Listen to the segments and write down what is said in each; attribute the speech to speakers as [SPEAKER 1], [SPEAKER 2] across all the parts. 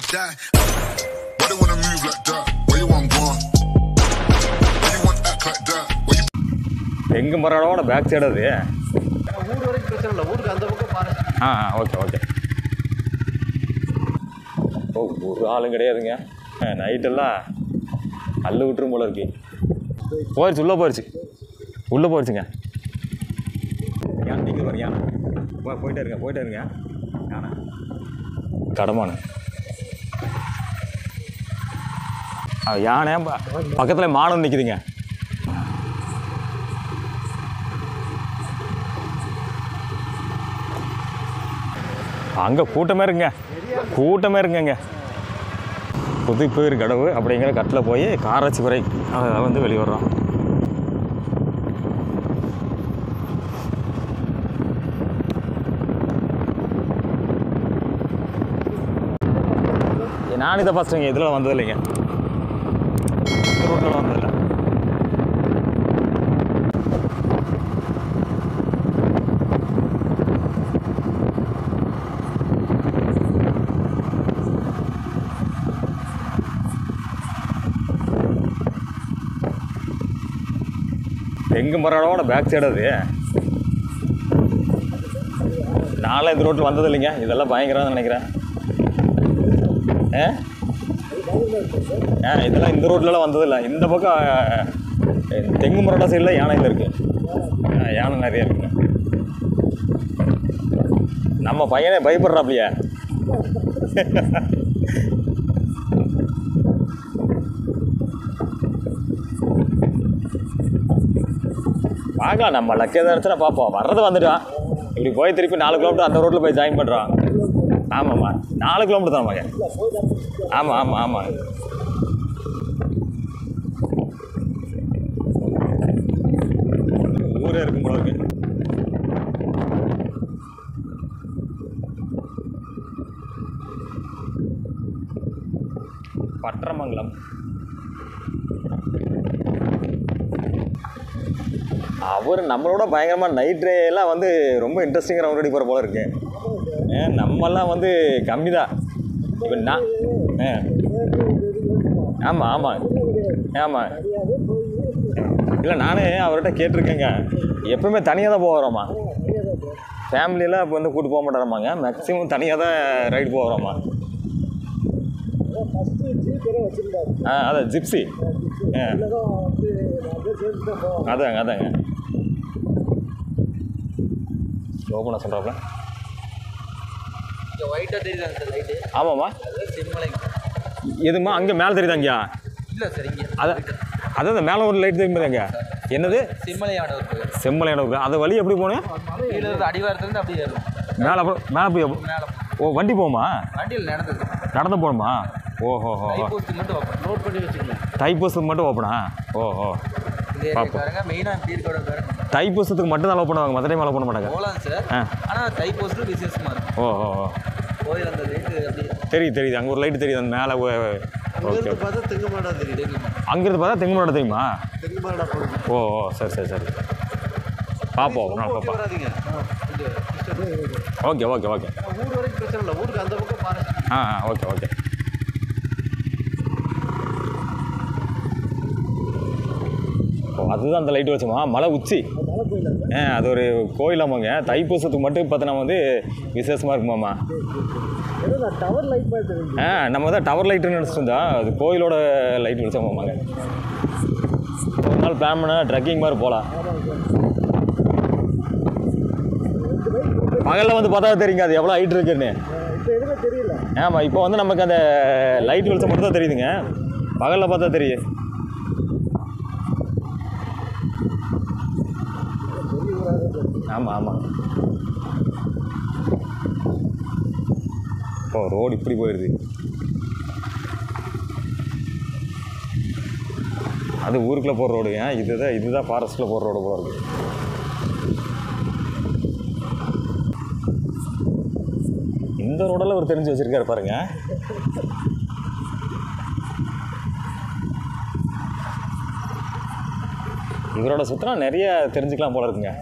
[SPEAKER 1] die. Why they wanna move like that? Where you want gone? Why you want act like that? Where you
[SPEAKER 2] எங்க மரோட back side அது
[SPEAKER 3] ஊர் வரைக்கும் பிரச்சனை இல்லை ஊருக்கு அந்த பக்கம் forest
[SPEAKER 2] ah okay okay oh ஒரு ஆளும் கிடையாதுங்க நைட்டெல்லாம் அள்ளு விட்டுரும் போல இருக்கு போயிடுச்சு உள்ளே போயிடுச்சு உள்ளே போயிடுச்சுங்க யானை நீங்கள் பாரு யானை போ போயிட்டே இருங்க போயிட்டே இருங்க யானை கடமானு ஆ, யானை பக்கத்தில் மானம் நிற்குதுங்க அங்கே கூட்டமே இருங்க கூட்டமே இருங்கங்க புதுப்பேர் கடவு அப்படிங்கிற கட்டில் போய் காராச்சி வரை அதை வந்து வெளியே வர்றோம் நான் இதை ஃபஸ்ட்டுங்க இதில் வந்தது இல்லைங்க இந்த ரூட்டில் வந்ததில்லை எங்க மரோட பேக் சைடு அது நானும் இந்த ரோட்டில் வந்தது இல்லைங்க இதெல்லாம் பயங்கரம்னு நினைக்கிறேன் ஆ ஆ இதெல்லாம் இந்த ரோட்லலாம் வந்ததில்லை இந்த பக்கம் அஹ், தெங்கு மரோட சைடில் யானையில் இருக்கு ஆ, யானை நிறைய இருக்குங்க நம்ம பையனே பயப்படுறாப்லையே பார்க்கலாம் நம்ம லக்கே தான் இருந்துச்சுன்னா பார்ப்போம் வர்றது வந்துட்டான் இப்படி போய் திருப்பி நாலு கிலோமீட்டர் அந்த ரோட்டில் போய் ஜாயின் பண்ணுறான் ஆமாம்மா நாலு கிலோமீட்டர் தான் மகன் ஆமாம் ஆமாம் ஆமாம் ஊரே இருக்கும் போல இருக்கு பட்டரமங்கலம் அவர் நம்மளோட பயங்கரமாக நைட் எல்லாம் வந்து ரொம்ப இன்ட்ரெஸ்டிங் ரவுண்ட் அடி போகிற போல இருக்கு ஏ, நம்மெல்லாம் வந்து கம்மி தான் இப்போ நான் ஆ ஆமாம் ஆமாம் ஆமாம் இல்லை நானே அவர்கிட்ட கேட்டிருக்கேங்க எப்பவுமே தனியாக தான் போகிறோமா ஃபேமிலியெல்லாம் இப்போ வந்து கூட்டு போக மாட்டாராமாங்க மேக்ஸிமம் தனியாக தான் ரைடு போகிறோமா
[SPEAKER 3] ஃபஸ்ட்டு ஜீப் ஏதோ வச்சுருந்தாரு
[SPEAKER 2] ஆ அதான் ஜிப்ஸி ஆ
[SPEAKER 3] இல்லைதான் வந்து அப்படியே சேர்ந்து தான் போவோம்
[SPEAKER 2] அதாங்க அதாங்க ஸ்லோ பண்ண சொல்கிறாப்புல
[SPEAKER 4] இங்கே ஒயிட்டாக தெரியுதா சார் லைட்டு
[SPEAKER 2] ஆமாம்மா
[SPEAKER 4] அது செம்மலை
[SPEAKER 2] எதுமா அங்கே மேலே தெரியுதாங்கய்யா
[SPEAKER 4] இல்லை சார் இங்கே
[SPEAKER 2] அதான் அதான் அந்த மேலே ஒரு லைட் தெரியுமாங்க என்னது
[SPEAKER 4] செம்மலையான ஒரு
[SPEAKER 2] செம்மலையான ஒரு அது வழி எப்படி போகணும்
[SPEAKER 4] கீழே இருந்து அடிவாரத்துலேருந்து அப்படியே ஏறும்
[SPEAKER 2] மேலே அப்புறம் மேலே போய்
[SPEAKER 4] மேலே
[SPEAKER 2] ஓ வண்டி போகுமா
[SPEAKER 4] வண்டியில் நடந்தது
[SPEAKER 2] நடந்து போகணுமா ஓஹோ ஹோ
[SPEAKER 4] போஸ்ட்டு மட்டும் வைப்பேன்
[SPEAKER 3] நோட் பண்ணி வச்சுக்கலாம்
[SPEAKER 2] தைப்பூசத்துக்கு மட்டும் ஓப்பனா ஓஹோ
[SPEAKER 4] இந்த
[SPEAKER 2] பார்ப்போம்.
[SPEAKER 4] ஏரியாக்காரங்க மெயினாக பீர்கோட காரங்க
[SPEAKER 2] தைப்பூசத்துக்கு மட்டும் தான் அலோவ் பண்ணுவாங்க மற்ற டைம் அலோவ் பண்ண மாட்டாங்க
[SPEAKER 4] போகலாம் சார்
[SPEAKER 2] ஆ
[SPEAKER 4] ஆனால் தை போஸ்ட்டு விசேஷமாக இருக்கும்
[SPEAKER 2] ஓ ஓ ஓ
[SPEAKER 4] கோயில் அந்த லைட்டு அப்படியே
[SPEAKER 2] தெரியுது தெரியுது அங்கே ஒரு லைட்டு தெரியுது அந்த மேலே ஓகே
[SPEAKER 3] அங்கேருந்து பார்த்தா தெங்குமாடா தெரியுது
[SPEAKER 2] அங்கிருந்து பார்த்தா தெங்குமலை தெரியுமா
[SPEAKER 3] தெங்குமாடா போகுது
[SPEAKER 2] ஓ ஓ சரி சரி சரி பார்ப்போம் ஒரு நாள் பார்ப்போம்
[SPEAKER 3] வராதீங்க
[SPEAKER 2] ஓகே ஓகே ஓகே
[SPEAKER 3] ஊர் வரைக்கும் பிரச்சனை இல்லை ஊருக்கு அந்த பக்கம் forest
[SPEAKER 2] ah ah okay okay oh அதுதான் அந்த லைட் வச்சோமா மலை உச்சி
[SPEAKER 3] மழை போயில
[SPEAKER 2] ஆ அது ஒரு கோயிலாமாங்க தைப்பூசத்துக்கு மட்டும் பார்த்தோன்னா வந்து விசேஷமாக இருக்குமாம்மா
[SPEAKER 3] ஏதோ நான் டவர் லைட் மாதிரி தெரியுது
[SPEAKER 2] ஆ நம்ம தான் டவர் லைட்டுன்னு நினச்சிட்டு இருந்தா அது கோயிலோட லைட் வச்சோமாங்க ஒரு நாள் பிளான் பண்ணால் ட்ரெக்கிங் மாதிரி போகலாம் பகலில் வந்து பார்த்தா தெரியுங்க அது எவ்வளோ ஹைட் இருக்குன்னு
[SPEAKER 3] இப்போ எதுவுமே தெரியல
[SPEAKER 2] ஆமாம் இப்போ வந்து நமக்கு அந்த லைட் வெளிச்சம் மட்டும் தான் தெரியுதுங்க பகலில் பார்த்தா தெரியும் ஆமாம் ஆமாம் இப்போ ரோடு இப்படி போயிடுது அது ஊருக்குள்ளே போகிற ரோடுங்க இதுதான் இதுதான் ஃபாரஸ்ட்டில் போகிற ரோடு போல இருக்கு இந்த ரோடெல்லாம் ஒரு தெரிஞ்சு வச்சிருக்காரு பாருங்க இவரோட சுத்தினா நிறைய தெரிஞ்சுக்கலாம் போல இருக்குங்க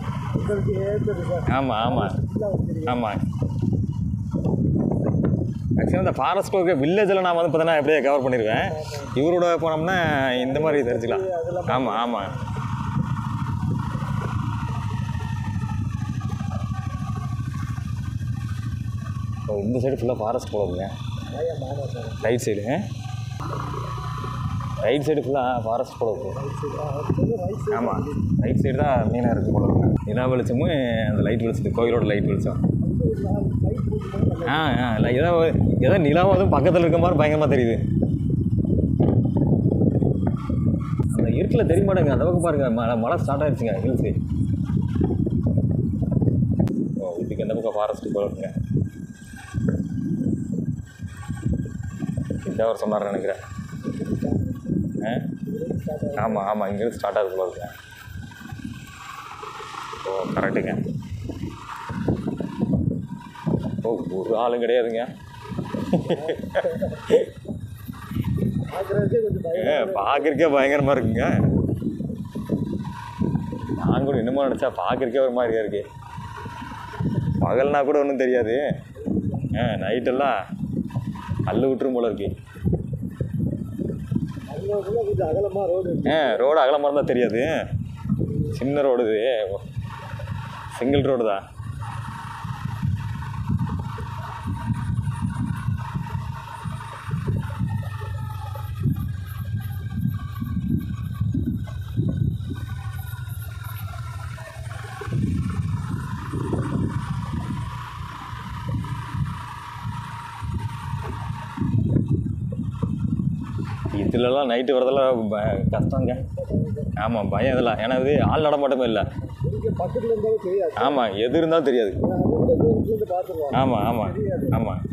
[SPEAKER 3] உங்களுக்கு ஏற்றது சார்
[SPEAKER 2] ஆமாம் ஆமாம் ஆமாம் ஆக்சுவலாக இந்த ஃபாரஸ்ட் இருக்க வில்லேஜில் நான் வந்து பார்த்தீங்கன்னா எப்படியே கவர் பண்ணிடுவேன் இவரோட போனோம்னா இந்த மாதிரி தெரிஞ்சுக்கலாம் ஆமாம் ஆமாம் ஓ இந்த சைடு ஃபுல்லாக ஃபாரஸ்ட் போகுதுங்க ரைட் சைடு ரைட் சைடு ஃபுல்லாக ஃபாரஸ்ட் போகுது ஆமாம் ரைட் சைடு தான் மீனாக இருக்குது போல இருக்கு. நிலா வெளிச்சமும் அந்த லைட் வெளிச்சத்து கோயிலோட லைட் வெளிச்சம் ஆ ஆ இல்லை ஏதோ ஏதோ நிலாவும் அதுவும் பக்கத்தில் இருக்க மாதிரி பயங்கரமாக தெரியுது அந்த இருட்டில் தெரிய மாட்டேங்க அந்த பக்கம் பாருங்க மழை மழை ஸ்டார்ட் ஆயிடுச்சுங்க ஹில்ஸு ஓ இதுக்கு எந்த பக்கம் ஃபாரஸ்ட்டு போகிறதுங்க இந்த அவர் சொன்னார் நினைக்கிறேன் ஆ ஆமாம் ஆமாம் இங்கேருந்து ஸ்டார்ட் ஆகுது போல இருக்குங்க ஓ கரெக்டுங்க ஓ ஒரு ஆளும் கிடையாதுங்க
[SPEAKER 3] பார்க்குறதுக்கே கொஞ்சம் பயம்
[SPEAKER 2] ஏ பார்க்கறக்கே பயங்கரமாக இருக்குங்க நான் கூட என்னமோ நினச்சா பார்க்கறக்கே ஒரு மாதிரியா இருக்கு பகல்னா கூட ஒன்றும் தெரியாது ஆ நைட்டெல்லாம் அள்ளு விட்டுரும் போல இருக்கு
[SPEAKER 3] அங்கக்குள்ள கொஞ்சம் அகலமாக ரோடு
[SPEAKER 2] ஆ ரோடு அகலமாக இருந்தால் தெரியாது சின்ன ரோடு இது சிங்கிள் ரோடு தான் இதுலலாம் நைட்டு வரதெல்லாம் ப- கஷ்டங்க ஆமாம் பயம் இதெல்லாம் ஏன்னா இது ஆள் நடமாட்டமே இல்லை
[SPEAKER 3] இங்கே பக்கத்தில் இருந்தாலும் தெரியாது
[SPEAKER 2] ஆமாம் எது இருந்தாலும் தெரியாது
[SPEAKER 3] அது கூட தூரத்துலேருந்து பார்த்துருவாங்க
[SPEAKER 2] ஆமாம் ஆமாம் ஆமாம்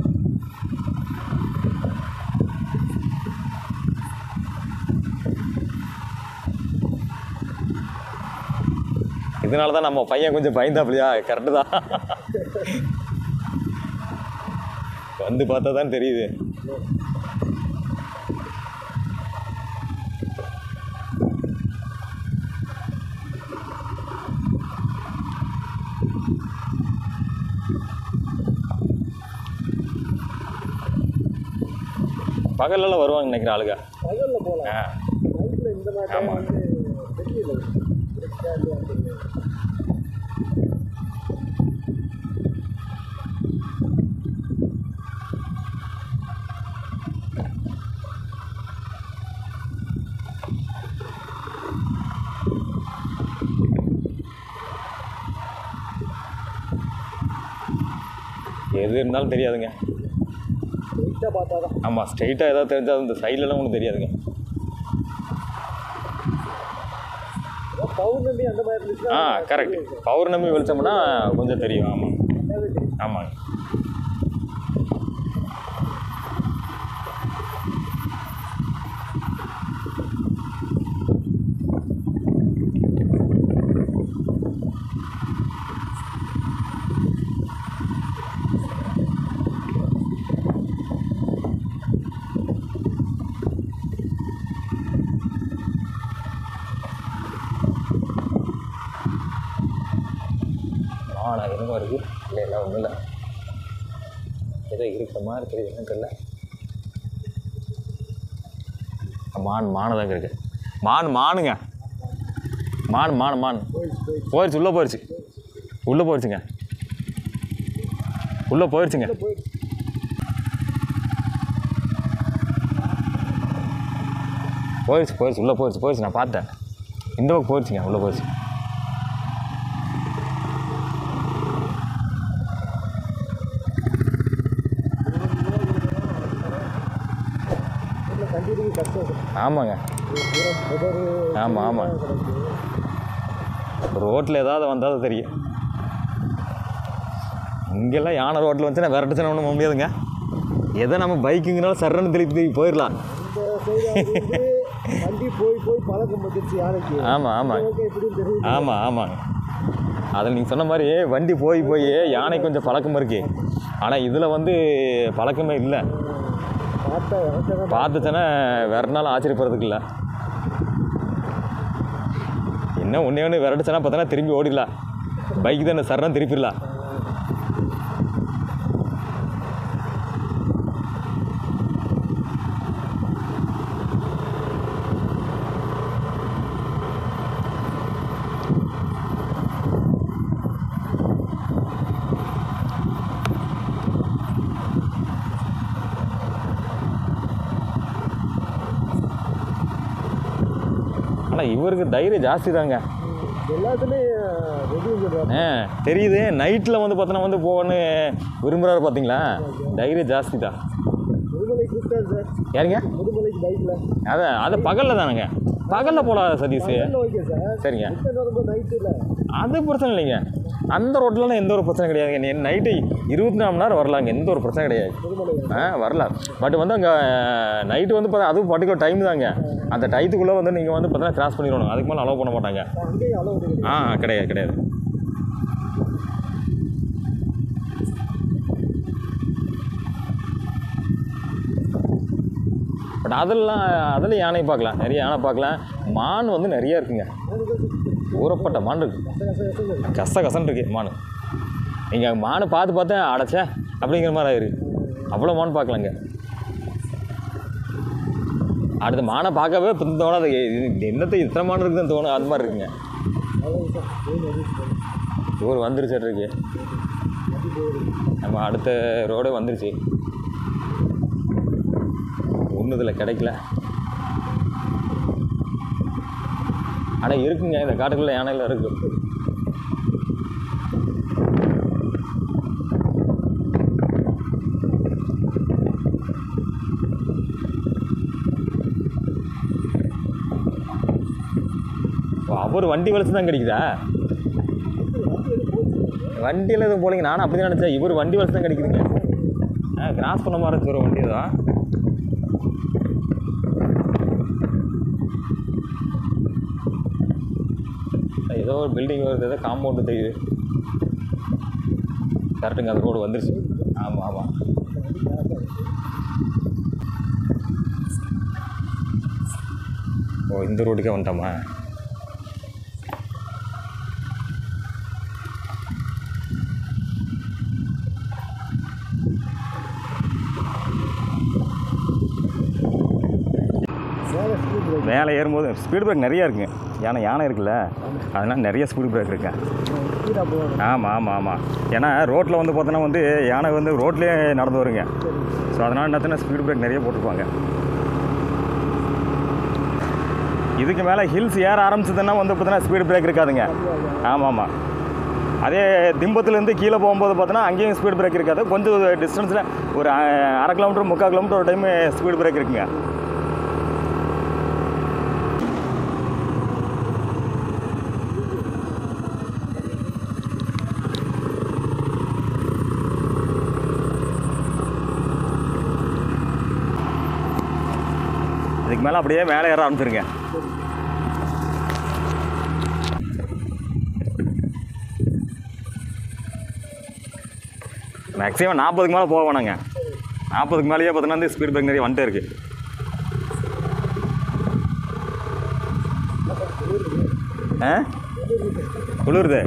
[SPEAKER 2] இதனால தான் நம்ம பையன் கொஞ்சம் பயந்தாப்லையா கரெக்டு தான் வந்து பார்த்தா தான் தெரியுது பகல்லலாம் வருவாங்க நினைக்கிற ஆளுங்க
[SPEAKER 3] பகலில் போகலாம்
[SPEAKER 2] ஆ
[SPEAKER 3] நைட்டில் இந்த மாதிரி time
[SPEAKER 2] ஆமா.
[SPEAKER 3] வந்து தெரியல இருக்கா இல்லையான்னு தெரியல.
[SPEAKER 2] எது இருந்தாலும் தெரியாதுங்க
[SPEAKER 3] ஸ்ட்ரெயிட்டாக பார்த்தா தான்
[SPEAKER 2] ஆமாம் ஸ்ட்ரைட்டாக ஏதாவது தெரிஞ்சால் இந்த சைட்லலாம் ஒன்றும் தெரியாதுங்க
[SPEAKER 3] பௌர்ணமி அந்த மாதிரி
[SPEAKER 2] ஆ
[SPEAKER 3] இருந்துச்சுன்னா
[SPEAKER 2] கரெக்ட் பௌர்ணமி வெளிச்சம்னா கொஞ்சம் தெரியும் ஆமாம் ஆமாங்க ஆனா என்னமோ இருக்கு இல்லை இல்லை ஒன்றும் இல்லை ஏதோ இருக்கிற மாதிரி தெரியுது என்னன்னு தெரியல மான் மானு தாங்க இருக்கு மான் மானுங்க மான் மான் மான் போயிடுச்சு உள்ளே போயிடுச்சு உள்ளே போயிடுச்சுங்க உள்ளே போயிடுச்சுங்க போயிடுச்சு போயிடுச்சு உள்ளே போயிடுச்சு போயிடுச்சு நான் பார்த்தேன் இந்த பக்கம் போயிடுச்சுங்க உள்ளே போயிடுச்சு
[SPEAKER 3] கண்டிப்பாக கஷ்டம்
[SPEAKER 2] ஆமாங்க
[SPEAKER 3] தூரம் புதரு
[SPEAKER 2] ஆமாம் ஆமாம் ரோட்டில் ஏதாவது வந்தால் தான் தெரியும் இங்கெல்லாம் யானை ரோட்டில் வந்துச்சுன்னா விரட்டுச்சுன்னா ஒன்றும் முடியாதுங்க எதை நம்ம பைக்குங்கனாலும் சரன்னு திருப்பி திருப்பி போயிடலாம்
[SPEAKER 3] இந்த சைடு வந்து வண்டி போய் போய் பழக்கம் வந்துருச்சு யானைக்கு
[SPEAKER 2] ஆமாம் ஆமாம்
[SPEAKER 3] ஓகே எப்படின்னு தெரியுது
[SPEAKER 2] ஆமாம் ஆமாங்க அதில் நீங்கள் சொன்ன மாதிரி வண்டி போய் போய் யானை கொஞ்சம் பழக்கம் இருக்கு ஆனால் இதில் வந்து பழக்கமே இல்லை
[SPEAKER 3] பார்த்தா எனக்கு தான்
[SPEAKER 2] பார்த்துச்சுன்னா வேற நாள் ஆச்சரியப்படுறதுக்கு இல்லை என்ன ஒன்றே ஒன்று விரட்டுச்சுன்னா பார்த்தோன்னா திரும்பி ஓடிடலாம் பைக் தானே சரணம் திருப்பிடலாம் ஆனால் இவருக்கு தைரியம் ஜாஸ்தி தாங்க
[SPEAKER 3] எல்லாத்துலேயும் ரெடியும் சொல்கிறாங்க
[SPEAKER 2] ஆ தெரியுது நைட்டில் வந்து பார்த்தோன்னா வந்து போகணுன்னு விரும்புகிறாரு பார்த்தீங்களா தைரியம் ஜாஸ்தி தான்
[SPEAKER 3] முதுமலைக்கு கூப்பிட்டாரு சார்
[SPEAKER 2] யாருங்க
[SPEAKER 3] முதுமலைக்கு பைக்கில்
[SPEAKER 2] அதான் அது பகலில் தானுங்க பகலில் போகலாம் சதீஷ்
[SPEAKER 3] ஓகே சார்
[SPEAKER 2] சரிங்க
[SPEAKER 3] ரிட்டர்ன் வரும்போது நைட்டு இல்லை
[SPEAKER 2] அது பிரச்சனை இல்லைங்க அந்த ரோட்லலாம் எந்த ஒரு பிரச்சனை கிடையாதுங்க நீ நைட்டு இருபத்தி நாலு மணி நேரம் வரலாங்க எந்த ஒரு பிரச்சனை கிடையாது
[SPEAKER 3] முதுமலை
[SPEAKER 2] ஆ வரலாம் பட் வந்து அங்கே நைட்டு வந்து பார்த்தா அதுவும் பர்டிகுலர் டைம் தாங்க அந்த டயத்துக்குள்ளே வந்து நீங்கள் வந்து பார்த்தீங்கன்னா கிராஸ் பண்ணிடணும் அதுக்கு மேலே அலோவ் பண்ண மாட்டாங்க
[SPEAKER 3] அங்கேயும் அளவு இருக்குது
[SPEAKER 2] ஆ கிடையாது கிடையாது பட் அதெல்லாம் அதில் யானை பார்க்கலாம் நிறைய யானை பார்க்கலாம் மான் வந்து நிறைய இருக்குங்க ஊறப்பட்ட மான் இருக்கு கச கசன்னு இருக்கு மான் நீங்கள் மான் பார்த்து பார்த்தா அடைச்சே அப்படிங்கிற மாதிரி ஆயிருக்கு அவ்வளோ மான் பார்க்கலாங்க அடுத்த மானை பார்க்கவே பின் தோணாது இது என்னத்தை இத்தனை மான் இருக்குதுன்னு தோணும் அது மாதிரி இருக்குங்க இவர் வந்துருச்சு இருக்கு நம்ம அடுத்த ரோடே வந்துருச்சு ஒன்றும் இதில் கிடைக்கல ஆனால் இருக்குங்க இந்த காட்டுக்குள்ளே யானையில் இருக்கு ஓ, அவர் வண்டி வலிச்சு தான் கிடைக்குதா வண்டியில் எதுவும் போலீங்க நானும் அப்படி தான் நினச்சேன் இவர் வண்டி வலிச்சு தான் கிடைக்குதுங்க ஆ கிராஸ் பண்ண மாதிரி இருந்துச்சு ஒரு வண்டி தான் ஏதோ ஒரு பில்டிங் வருது ஏதோ காம்பவுண்டு தெரியுது கரெக்டுங்க அந்த ரோடு வந்துருச்சு ஆமாம் ஆமாம் ஓ இந்த ரோட்டுக்கே வந்துட்டோமா
[SPEAKER 3] மேலே ஸ்பீட் பிரேக்
[SPEAKER 2] மேலே ஏறும்போது ஸ்பீடு பிரேக் நிறையா இருக்குங்க ஏன்னா யானை இருக்குல்ல அதனால் நிறைய ஸ்பீடு பிரேக் இருக்குங்க
[SPEAKER 3] ஸ்பீடாக போகணும்
[SPEAKER 2] ஆமாம் ஆமாம் ஆமாம் ஏன்னா ரோட்டில் வந்து பார்த்தோன்னா வந்து யானை வந்து ரோட்லேயே நடந்து வருங்க ஸோ அதனால் என்னத்தினா ஸ்பீடு பிரேக் நிறைய போட்டிருப்பாங்க இதுக்கு மேலே ஹில்ஸ் ஏற ஆரம்பிச்சதுன்னா வந்து பார்த்தோன்னா ஸ்பீடு பிரேக் இருக்காதுங்க ஆமாம் ஆமாம் அதே திம்பத்துலேருந்து கீழே போகும்போது பார்த்தோன்னா அங்கேயும் ஸ்பீடு பிரேக் இருக்காது கொஞ்சம் டிஸ்டன்ஸில் ஒரு அஹ், அரை கிலோமீட்டர் முக்கால் கிலோமீட்டர் ஒரு டைம் ஸ்பீடு பிரேக் இருக்குங்க இதுக்கு மேலே அப்படியே மேலே ஏற ஆரம்பிச்சிருங்க மேக்ஸிமம் நாற்பதுக்கு மேலே போக வேணாங்க நாற்பதுக்கு மேலேயே பார்த்தீங்கன்னா வந்து ஸ்பீட் பிரேக் நிறைய வந்துட்டே இருக்கு ஆ குளிருது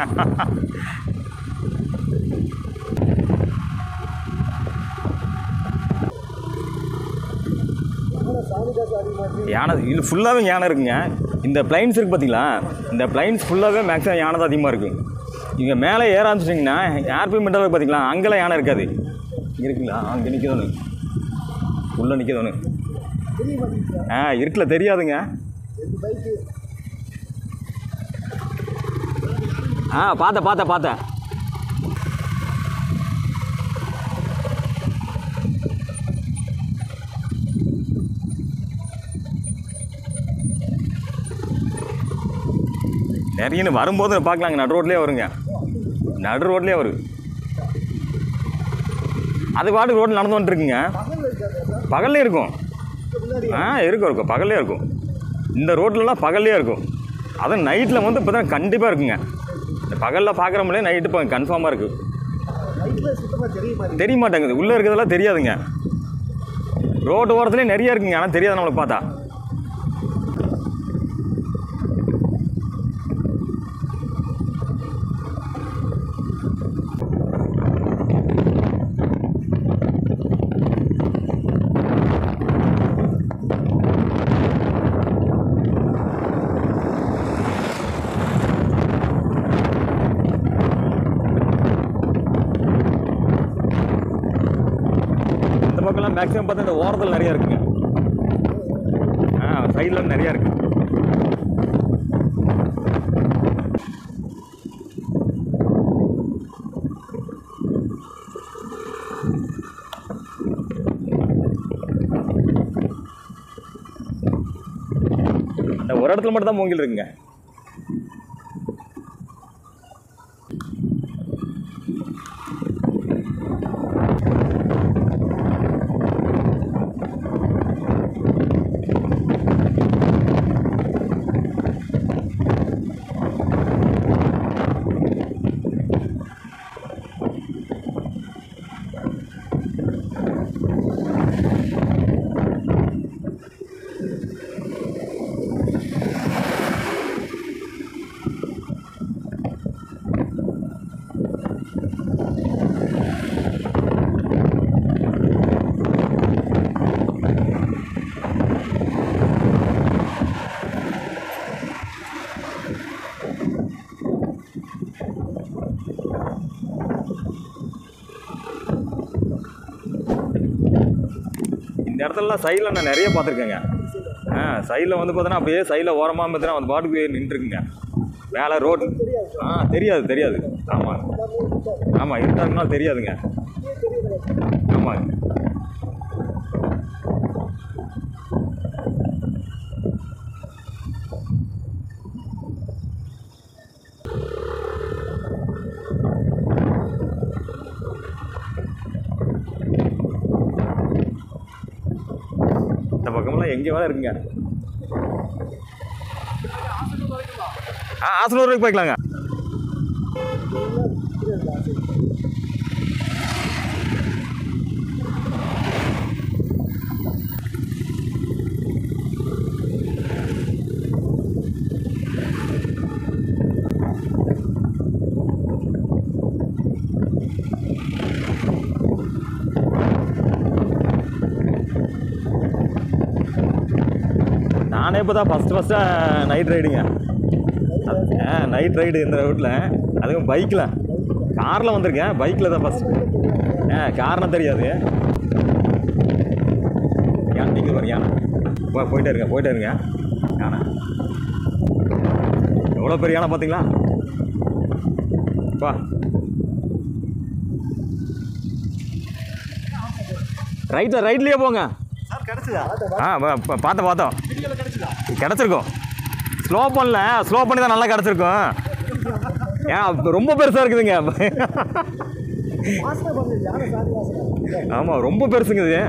[SPEAKER 3] ஆனால் சாமி காசு அதிகமாக இருக்கு
[SPEAKER 2] யானை இது ஃபுல்லாகவே யானை இருக்குங்க இந்த பிளைன்ஸ் இருக்குது பார்த்தீங்களா இந்த பிளைன்ஸ் ஃபுல்லாகவே மேக்ஸிமம் யானை தான் அதிகமாக இருக்கும் இங்கே மேலே ஏற ஆரம்பிச்சிட்டிங்கன்னா ஏர்பி மெட்டல் பார்த்தீங்களா அங்கெல்லாம் யானை இருக்காது இங்க இருக்குங்களா அங்கே நிற்கிதோன்னு உள்ளே நிற்கிதோன்னு
[SPEAKER 3] தெரிய மாட்டேங்குது சார்
[SPEAKER 2] ஆ இருட்டில் தெரியாதுங்க
[SPEAKER 3] ரெண்டு பைக்கு
[SPEAKER 2] ஆ பார்த்தேன் பார்த்தேன் பார்த்தேன் நிறைய வரும்போது பார்க்கலாங்க நடு ரோட்லேயே வருங்க நடு ரோட்லேயே வரும் அது பாட்டு ரோட்டில் நடந்து வந்துட்டுருக்குங்க
[SPEAKER 3] பகல் இருக்காது சார்
[SPEAKER 2] பகல்லே இருக்கும்
[SPEAKER 3] முன்னாடி
[SPEAKER 2] ஆ இருக்கும் இருக்கும் பகல்லே இருக்கும் இந்த ரோட்லலாம் பகல்லே இருக்கும் அதுவும் நைட்டில் வந்து இப்போ தான் கண்டிப்பாக இருக்குங்க இந்த பகலில் பார்க்குறோம்லே நைட்டு இப்போ கன்ஃபார்மாக இருக்குது
[SPEAKER 3] நைட்டில் சுத்தமாக தெரிய மாட்டேங்குது
[SPEAKER 2] தெரிய மாட்டேங்குது உள்ளே இருக்கிறதெல்லாம் தெரியாதுங்க ரோடு ஓரத்துலேயே நிறைய இருக்குங்க ஆனால் தெரியாது நம்மளுக்கு பார்த்தா இந்த பக்கம்லாம் மேக்ஸிமம் பார்த்தா இந்த ஓரத்தில் நிறைய இருக்குங்க ஆ சைடில் நிறையா இருக்குது இந்த ஒரு இடத்துல மட்டும் தான் மூங்கில் இருக்குங்க இந்த இடத்துலலாம் சைடில் நான் நிறைய பார்த்துருக்கேங்க ஆ சைடில் வந்து பார்த்தோன்னா அப்படியே சைடில் ஓரமாக பார்த்தீங்கன்னா அந்த பாட்டுக்கு நின்றுருக்குங்க மேலே ரோடு ஆ தெரியாது தெரியாது ஆமாம் ஆமாம் இருட்டாருக்குனால தெரியாதுங்க ஆமாங்க இந்த பக்கமெல்லாம் எங்கே வேலை இருக்குங்க ஆ ஆசனூர் வரைக்கும் போய்க்கலாங்க நானே இப்போ தான் ஃபஸ்ட்டு ஃபஸ்ட்டாக நைட் ரைடுங்க ஆ நைட் ரைடு இந்த ரூட்டில் அதுவும் பைக்கில் காரில் வந்திருக்கேன் பைக்கில் தான் ஃபஸ்ட் ஆ காரணம் தெரியாது யானை நீங்கள் பாருங்க யானை போ போயிட்டே இருங்க போயிட்டே இருங்க யானை எவ்வளோ பெரிய யானை பார்த்தீங்களா வா ரைட்டில் ரைட்லேயே போங்க
[SPEAKER 3] சார் கிடைச்சதா
[SPEAKER 2] ஆ பா- பா- பார்த்தோம் பார்த்தோம் கிடச்சிருக்கும் ஸ்லோ பண்ணல ஸ்லோ பண்ணி தான் நல்லா கிடச்சிருக்கும் ஏன் அப்ப ரொம்ப பெருசாக இருக்குதுங்க
[SPEAKER 3] வாசனை பண்ணுது யானை சாதி வாசனை
[SPEAKER 2] ஆமாம் ரொம்ப பெருசுங்க இது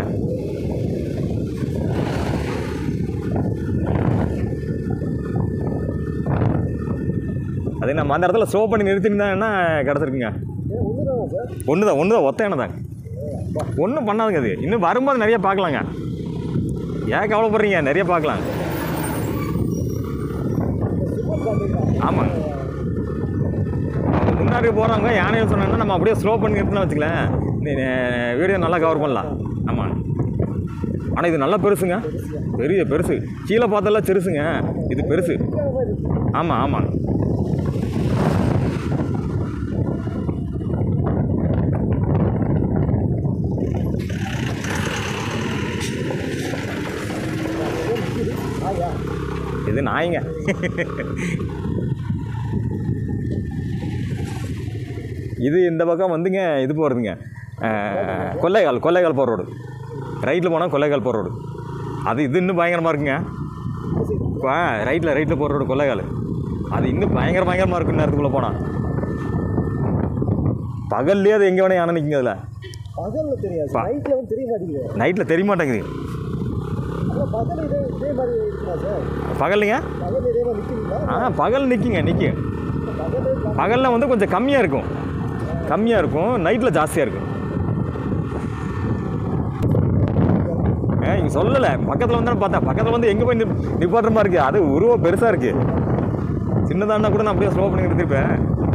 [SPEAKER 2] அது நம்ம அந்த இடத்துல ஸ்லோ பண்ணி நிறுத்திருந்தாங்கன்னா கிடச்சிருக்குங்க
[SPEAKER 3] ஏன் ஒன்றுதானா சார்
[SPEAKER 2] ஒன்று தான் ஒன்று தான் ஒத்த எண்ணெய் தாங்க ஒன்றும் பண்ணாதுங்க அது இன்னும் வரும்போது நிறைய பார்க்கலாங்க ஏன் கவலைப்படுறீங்க நிறைய பார்க்கலாம்
[SPEAKER 3] சூப்பர் காட்டுங்களா
[SPEAKER 2] ஆமாங்க அவங்க முன்னாடி போகிறவங்க யானையை சொன்னாங்கன்னா நம்ம அப்படியே ஸ்லோ பண்ணி நிறுத்தினா வச்சுக்கலாம் இந்த வீடியோ நல்லா கவர் பண்ணலாம் ஆமாங்க ஆனால் இது நல்லா பெருசுங்க பெரிய பெருசு கீழே பார்த்தெல்லாம் சிறுசுங்க இது பெருசு ஆமாம் ஆமாங்க
[SPEAKER 3] ஆயா
[SPEAKER 2] இது நாய்ங்க இது இந்த பக்கம் வந்துங்க இது போகிறதுங்க கொல்லைகால் கொல்லைகால் போகிற ரோடு ரைட்டில் போனால் கொல்லைகால் போகிற ரோடு அது இது இன்னும் பயங்கரமாக இருக்குங்க இப்போ ரைட்டில் ரைட்டில் போகிற ரோடு கொல்லைகால் அது இன்னும் பயங்கர பயங்கரமாக இருக்கும் நேரத்துக்குள்ளே போனால் பகல்லையே அது எங்கே வேணால் யானை நிற்குங்க அதில்
[SPEAKER 3] பகல்ல தெரியாது
[SPEAKER 2] பா-
[SPEAKER 3] நைட்ல வந்து தெரிய மாட்டேங்குது
[SPEAKER 2] நைட்டில் தெரிய மாட்டேங்குது
[SPEAKER 3] அப்புறம் பகல் இதே இதே மாதிரி இருக்குமா சார்
[SPEAKER 2] பகல்லைங்க
[SPEAKER 3] பகல் இதே மாதிரி நிற்கிறீங்களா
[SPEAKER 2] ஆ பகல் நிற்குங்க நிற்கும்
[SPEAKER 3] பகல்
[SPEAKER 2] பகலில் வந்து கொஞ்சம் கம்மியாக இருக்கும் கம்மியாக இருக்கும் நைட்டில் ஜாஸ்தியாக இருக்கும் ஏ இங்கே சொல்லலை பக்கத்தில் வந்து பார்த்தேன் பக்கத்தில் வந்து எங்கே போய் நிப் நிப்பாட்டுற மாதிரி இருக்குது அது உருவம் பெருசாக இருக்குது சின்னதானா கூட நான் அப்படியே ஸ்லோ பண்ணி நிறுத்திருப்பேன்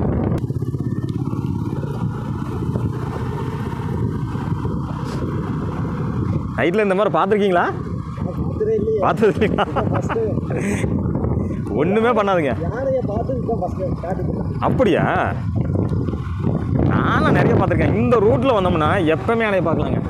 [SPEAKER 2] நைட்டில் இந்த மாதிரி பார்த்துருக்கீங்களா
[SPEAKER 3] பார்த்ததே இல்லையே
[SPEAKER 2] பார்த்தது இல்லைங்களா
[SPEAKER 3] ஃபஸ்ட்டு
[SPEAKER 2] ஒன்றுமே பண்ணாதுங்க
[SPEAKER 3] யானையை பார்த்து இதுதான் ஃபஸ்ட்டு காட்டுது
[SPEAKER 2] அப்படியா நானும் நிறைய பார்த்துருக்கேன் இந்த ரூட்டில் வந்தோம்னா எப்பவுமே யானையை பார்க்கலாங்க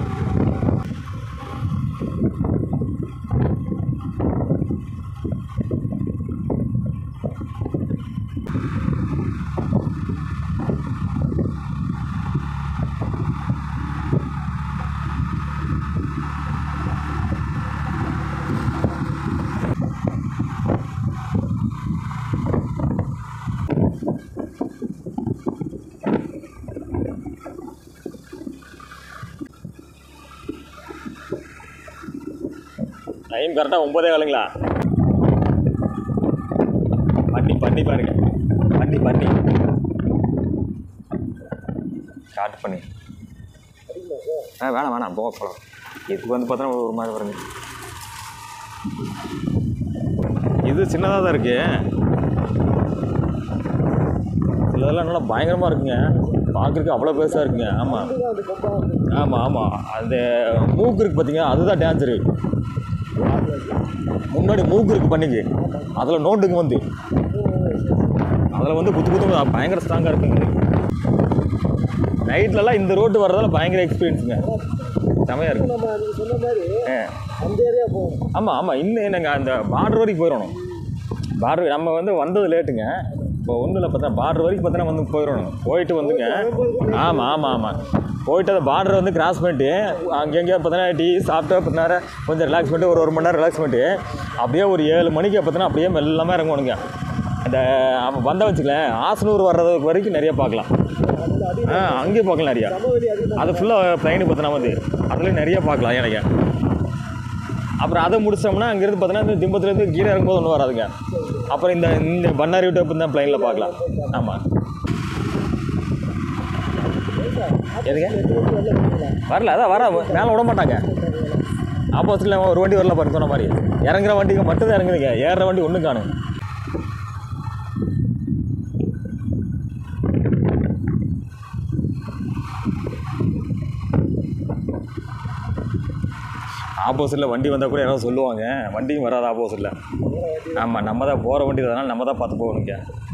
[SPEAKER 2] கரெக்டாக ஒம்பதே காலுங்களா பண்ணி பண்ணி பாருங்க பண்ணி பண்ணி ஸ்டார்ட் பண்ணி ஆ வேணாம் வேணாம் போக போகலாம் இதுக்கு வந்து பார்த்தா ஒரு மாதிரி வருங்க இது சின்னதாக தான் இருக்கு சிலதெல்லாம் நல்லா பயங்கரமாக இருக்குங்க பார்க்குறதுக்கு அவ்வளோ பெருசாக இருக்குங்க ஆமாம்
[SPEAKER 3] அந்த கொம்பா
[SPEAKER 2] ஆமாம் ஆமாம் அந்த மூக்கு இருக்கு பார்த்தீங்க அதுதான் டேஞ்சரு முன்னாடி மூக்கு இருக்கு பண்ணிக்கு அதில் நோண்டுங்க வந்து அதில் வந்து குத்து குத்து பயங்கர ஸ்ட்ராங்காக இருக்குங்க நைட்லலாம் இந்த ரோட்டு வர்றதால பயங்கர எக்ஸ்பீரியன்ஸுங்க செமையாக இருக்கும்
[SPEAKER 3] நம்ம நீங்க சொன்ன மாதிரி
[SPEAKER 2] ஆ
[SPEAKER 3] அந்த ஏரியா போகணும்
[SPEAKER 2] ஆமாம் ஆமாம் இன்னும் நாங்கள் அந்த பார்டர் வரைக்கும் போயிடணும் பார்டர் நம்ம வந்து வந்தது லேட்டுங்க இப்போ ஒன்றும் இல்லை பார்த்தா பார்டர் வரைக்கும் பார்த்தா வந்து போயிடணும் போயிட்டு வந்துங்க ஆமாம் ஆமாம் ஆமாம் போயிட்டு அந்த பார்டர் வந்து கிராஸ் பண்ணிட்டு அங்கங்கே பார்த்தோன்னா டீ சாப்பிட்டு பத்து நேரம் கொஞ்சம் ரிலாக்ஸ் பண்ணிட்டு ஒரு ஒரு மணி நேரம் ரிலாக்ஸ் பண்ணிட்டு அப்படியே ஒரு ஏழு மணிக்கு பார்த்தோன்னா அப்படியே மெல்லமாக இறங்கணுங்க அந்த அவன் வந்த வச்சுக்கலேன் ஆசனூர் வர்றது வரைக்கும் நிறைய பார்க்கலாம்
[SPEAKER 3] அதில் அதிக
[SPEAKER 2] ஆ அங்கேயும் பார்க்கலாம் நிறையா
[SPEAKER 3] சமவெளி அதிகமாக
[SPEAKER 2] அது ஃபுல்லாக ப்ளைனு பார்த்தோன்னா வந்து அதுலேயும் நிறைய பார்க்கலாம் எனக்கு அப்புறம் அதை முடிச்சோம்னா அங்கேருந்து பார்த்தோன்னா இந்த திம்பத்துலேருந்து கீழே இறங்கும்போது ஒன்றும் வராதுங்க அப்புறம் இந்த இந்த பண்ணாரி விட்டு அப்படி தான் ப்ளைனில் பார்க்கலாம் ஆமாம் எதுங்க வரல அதான் வர மேலே விட மாட்டாங்க ஆப்போசிட்டில் ஒரு வண்டி வரல பாருங்க சொன்ன மாதிரி இறங்குற வண்டிக்கு மட்டும் தான் இறங்குதுங்க ஏறுற வண்டி ஒன்றும் காணும் ஆப்போசிட்டில் வண்டி வந்தால் கூட யாராவது சொல்லுவாங்க வண்டியும் வராது ஆப்போசிட்டில் ஆமாம் நம்ம தான் போகிற வண்டி அதனால் நம்ம தான் பார்த்து போகணுங்க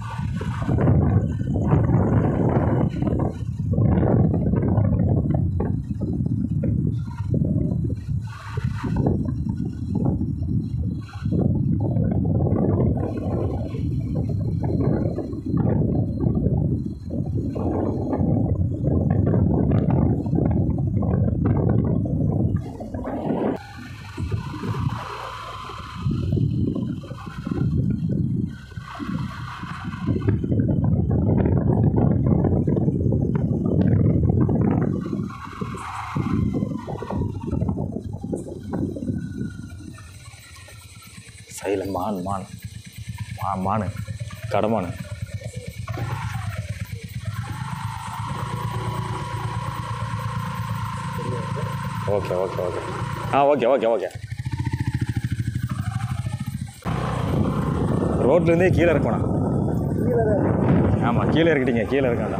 [SPEAKER 2] சைடில் மான் மான் மா மானு கடமானு okay okay okay ah okay okay okay ரோட்லேருந்தே கீழே இருக்கணும் ஆமாம் கீழே இருக்கட்டீங்க கீழே இருக்காண்டா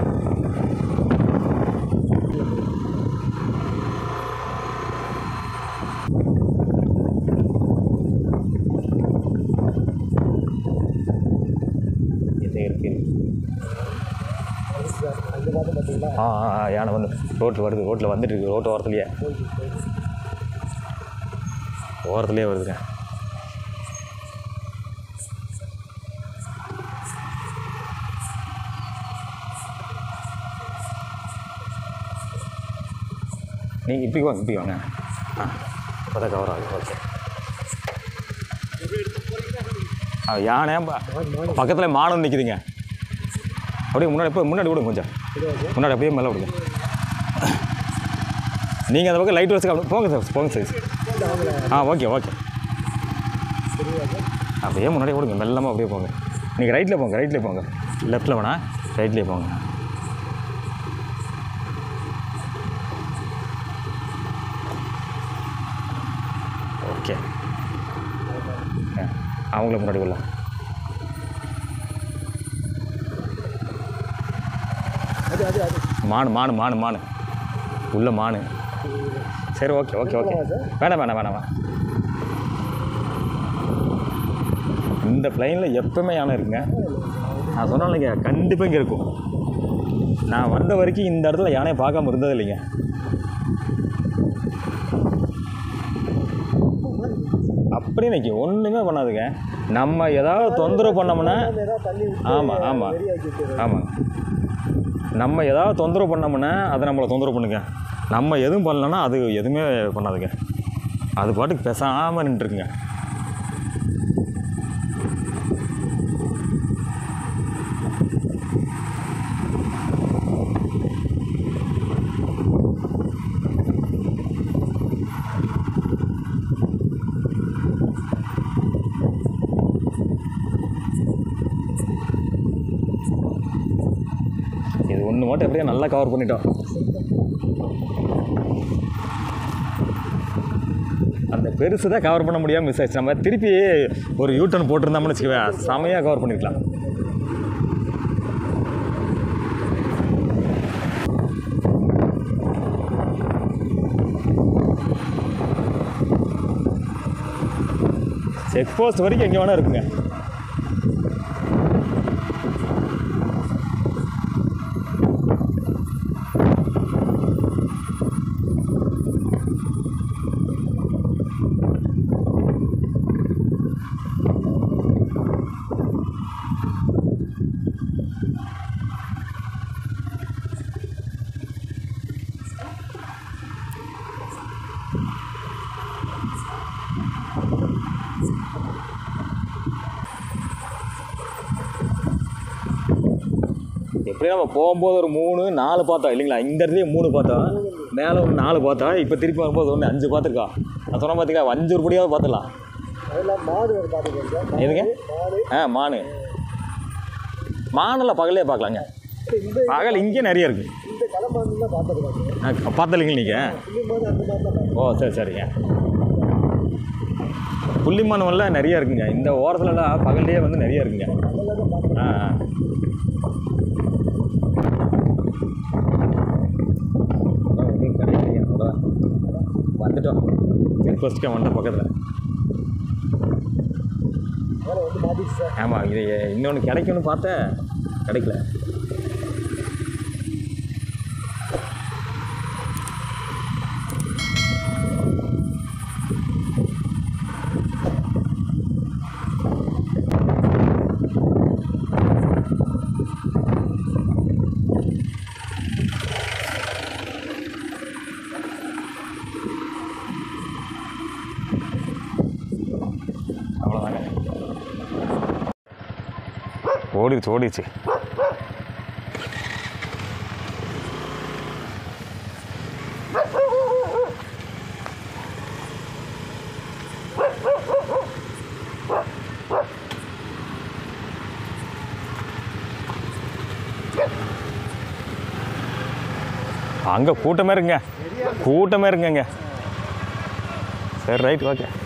[SPEAKER 2] இது இருக்கு
[SPEAKER 3] அங்கே பார்த்து பார்த்தீங்களா
[SPEAKER 2] ஆ ஆ ஆ, யானை வந்து ரோட்டில் வருது ரோட்டில் வந்துட்டு இருக்கு ரோட்டு ஓரத்துலையே ஓரத்துலேயே வருதுங்க நீங்கள் இப்படி வாங்க இப்படி வாங்க ஆ இப்போ தான் கவர் ஆகுது ஓகே ஆ யானை பக்கத்தில் மானம் நிற்குதுங்க அப்படியே முன்னாடி போய் முன்னாடி விடுங்க கொஞ்சம் முன்னாடி அப்படியே மேலே விடுங்க நீங்கள் அந்த பக்கம் லைட் வச்சு அப்படி போங்க சார் போங்க சார் ஆ ஓகே ஓகே அப்படியே முன்னாடி விடுங்க மெல்லமாக அப்படியே போங்க நீங்கள் ரைட்டில் போங்க ரைட்டில் போங்க லெஃப்ட்டில் வேணா ரைட்லேயே போங்க ஓகே ஆ, அவங்கள முன்னாடி விடலாம்
[SPEAKER 3] அது அது அது
[SPEAKER 2] மானு மானு மானு மானு உள்ள மானு சரி ஓகே ஓகே ஓகே வேணாம் வேணாம் வேணாம் வேணாம் இந்த பிளைனில் எப்பவுமே யானை இருக்குங்க நான் சொன்னேன் இல்லைங்க கண்டிப்பாக இங்கே இருக்கும் நான் வந்த வரைக்கும் இந்த இடத்துல யானையை பார்க்காம இருந்தது இல்லைங்க அப்படி இன்னைக்கு ஒன்றுமே பண்ணாதுங்க நம்ம ஏதாவது தொந்தரவு பண்ணோம்னா
[SPEAKER 3] நம்ம ஏதாவது தண்ணி விட்டு
[SPEAKER 2] ஆமாம் ஆமாம்
[SPEAKER 3] வெறியாக்கி விட்டுறது.
[SPEAKER 2] ஆமாம் நம்ம ஏதாவது தொந்தரவு பண்ணோம்னா அதை நம்மளை தொந்தரவு பண்ணுங்க நம்ம எதுவும் பண்ணலன்னா அது எதுவுமே பண்ணாதுங்க அது பாட்டுக்கு பேசாமல் நின்றுருக்குங்க ஒன்று மட்டும் எப்படியோ நல்லா கவர் பண்ணிட்டோம் அந்த பெருசு தான் கவர் பண்ண முடியாமல் மிஸ் ஆயிடுச்சு நம்ம திருப்பி ஒரு யூ டர்ன் போட்டிருந்தோம்னு வச்சுக்கவே செமையாக கவர் பண்ணிருக்கலாம் செக் போஸ்ட் வரைக்கும் எங்கே வேணால் இருக்குங்க எப்படியும் நம்ம போகும்போது ஒரு மூணு நாலு பார்த்தோம் இல்லைங்களா இந்த இடத்துலயே மூணு பார்த்தோம் மேலே ஒரு நாலு பார்த்தோம் இப்போ திருப்பி வரும்போது ஒன்று அஞ்சு பார்த்துருக்கோம் நான் சொன்ன பார்த்தீங்களா அஞ்சு உருப்படியாவது பார்த்துடலாம்
[SPEAKER 3] அதெல்லாம் மாடு ஒரு பார்த்துக்கோங்க
[SPEAKER 2] எதுங்க
[SPEAKER 3] மாடு
[SPEAKER 2] ஆ மானு மானில் பகலே பார்க்கலாங்க
[SPEAKER 3] இந்த
[SPEAKER 2] பகல் இங்கே நிறைய இருக்குது
[SPEAKER 3] இந்த களமாடு தான் பார்த்துக்கலாம்
[SPEAKER 2] பார்த்தலைங்க நீங்கள்
[SPEAKER 3] புள்ளிமாடு அந்த மாதிரி தான்
[SPEAKER 2] ஓ சரி சரிங்க புள்ளிமானவெல்லாம் நிறைய இருக்குங்க இந்த ஓரத்துலலாம் பகல்லையே வந்து நிறைய இருக்குங்க
[SPEAKER 3] அதெல்லாம் தான் பார்த்துக்கலாம்
[SPEAKER 2] ஆ ஆ. அதான் ஒண்ணும் கிடைக்கலைங்க, அவ்வளோதான். வந்துட்டோம் செக் போஸ்ட்டுக்கு வந்துட்ட பக்கத்தில்
[SPEAKER 3] வேலை வந்து மாட்டிச்சு சார்
[SPEAKER 2] ஆமாம் இது இன்னொன்று கிடைக்கும்னு பார்த்தேன் கிடைக்கல அவ்வளோதாங்க ஓடிடுச்சு ஓடிடுச்சு அங்கே கூட்டமே இருக்குங்க கூட்டமே இருக்குங்க சரி ரைட் ஓகே